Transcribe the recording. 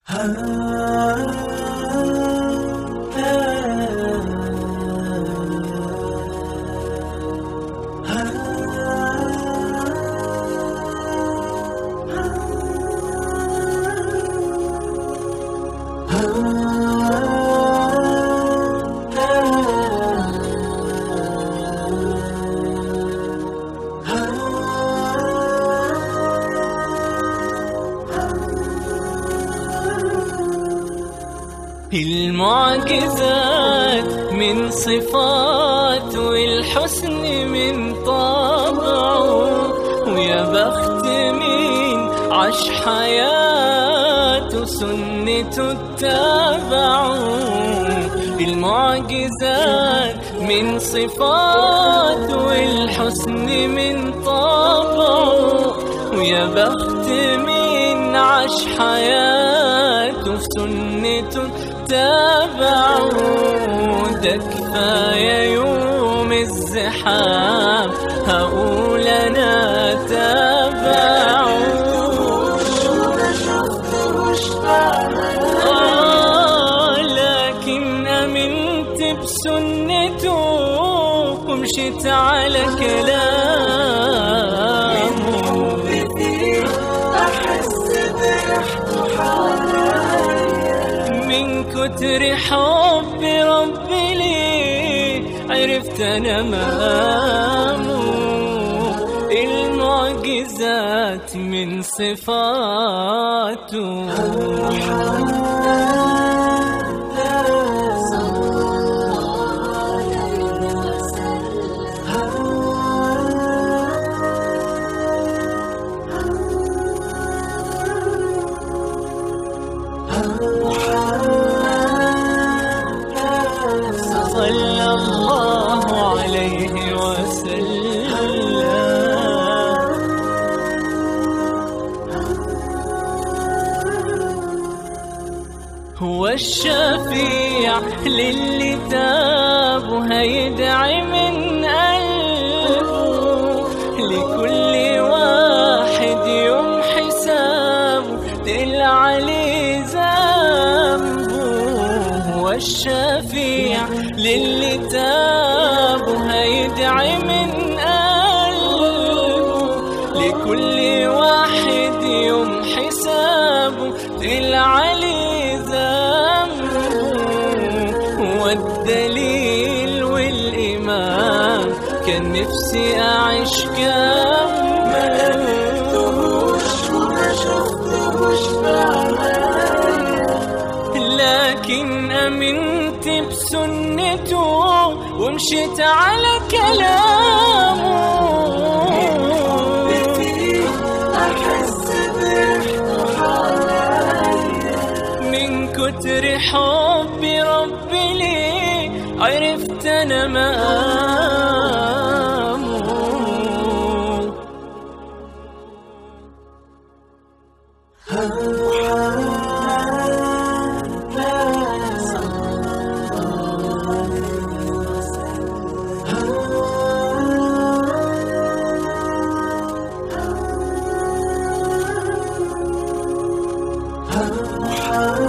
المعجزات من صفات والحسن من طبعه ويا بخت مين عاش حياته سنته اتبعه المعجزات من صفات والحسن من طبعه ويا بخت مين عاش حياته في سنته تابعوا ده كفاية يوم الزحام هقول أنا تابعوا آه لكن أمنت بسنته ومشيت على كلامه من كتر حب ربي لي عرفت انا مقامه المعجزات من صفاته صلى الله عليه وسلم هو الشفيع للي تاب وهيدعي من قلبه لكل واحد يوم حسابه تقل عليه ذنبه هو الشفيع للي تاب وهيدعي من قلبه لكل واحد يوم حسابه تقل عليه ذنبه والدليل والإمام كان نفسي أعيش كامل لكن أمنت بسنته ومشيت على كلامه من كتر حب ربي لي عرفت أنا مقامه محمد